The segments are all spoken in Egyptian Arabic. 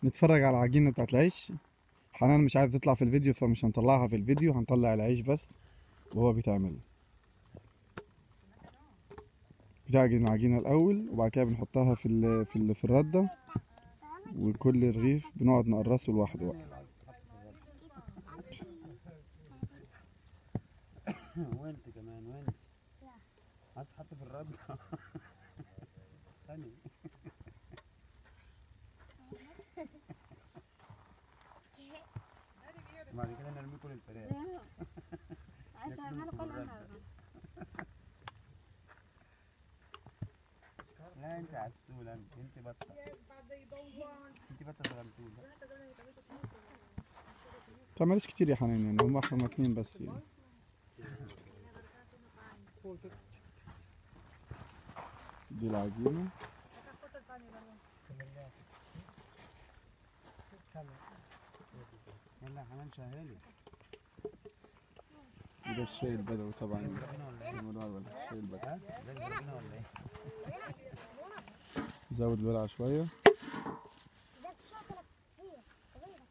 نتفرج على العجينة بتاعت العيش حنان مش عايزة تطلع في الفيديو فمش هنطلعها في الفيديو هنطلع العيش بس وهو بيتعمل بتعجن العجينة الأول وبعد كده بنحطها في ال في ال في الردة وكل رغيف بنقعد نقرصه لوحده بقى وانت كمان وانت عايز تحط في الرد ثانية بعد كده نرمي كل الفراخ عايز اعمله كل حاجه لا انت عسولة انت انت بطة انت بطة صغنطوطة متعملش كتير يا حنان يعني هم احنا اتنين بس يعني دي العجينة يلا يا حنان شهالي وده الشاي البدوي طبعا ربنا ولا ايه؟ الموضوع ولا الشاي البدوي ها؟ لازم ربنا ولا ايه؟ زود الورقة شوية ده الشوكولاته هي صغيره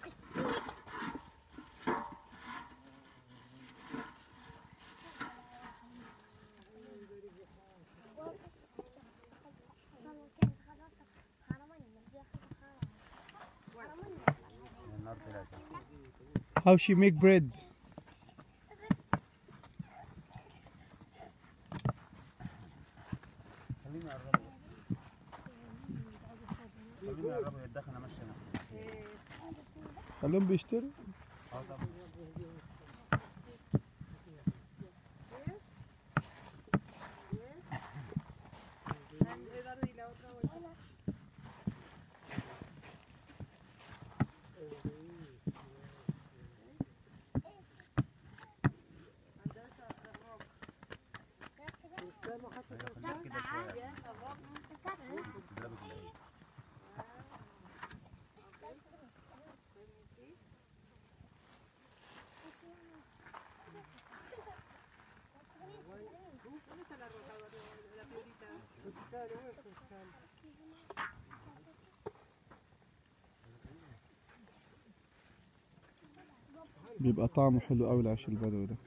النار طلعت How she make bread خليني اقربه خليني اقربه يتدخل انا ماشي انا خليهم بيشتروا اه طبعا أيوة، خليك كده شوية تضربك العيد بيبقى طعمه حلو قوي العيش البدوي ده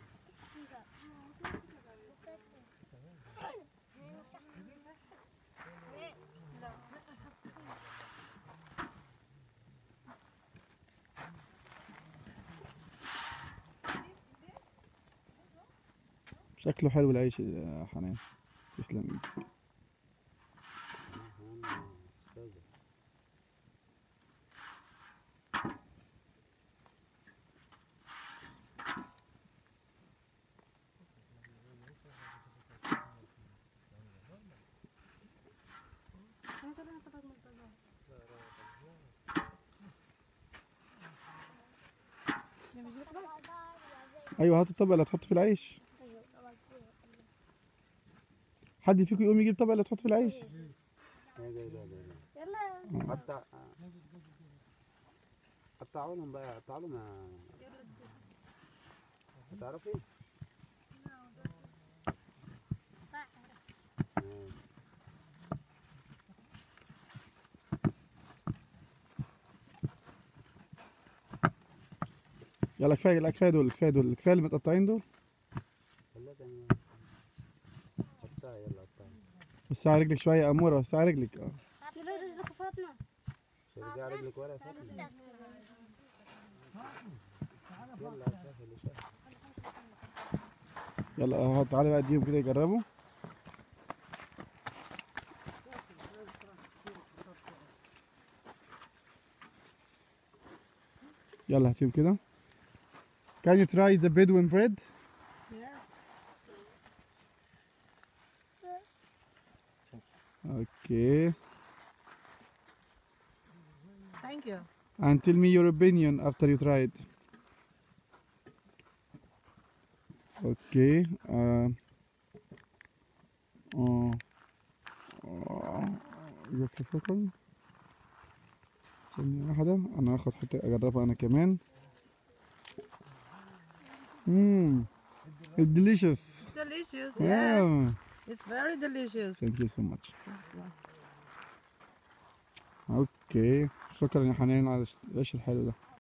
شكله حلو العيش يا حنان تسلم ايدك ايوه هاتوا الطبق اللي هتحط في العيش حد فيكم يقوم يجيب الطبق اللي هتحط في العيش لا لا لا لا يلا قطع قطعوا لهم بقى قطعوا لهم هتعرفي؟ آه. يلا كفايه لا كفايه دول كفايه دول كفايه اللي متقطعين دول خليها تعمل قطعي يلا قطعي بس على رجلك شويه يا اموره بس على رجلك اه يلا رزق فاطمه شرجع رجلك ورا يا فاطمة يلا يا شاف اللي شاف يلا اه تعالى بقى اديهم كده يجربوا يلا هاتيهم كده Can you try the Bedouin bread? Okay. Thank you. And tell me your opinion after you try it. Okay. Uh, uh, uh, يكفي شكرا ثانية واحدة أنا هاخد حتة أجربها أنا كمان مم It's delicious Delicious, yes. yeah. It's very delicious. Thank you so much اوكي شكرا يا حنان على العيش الحلو ده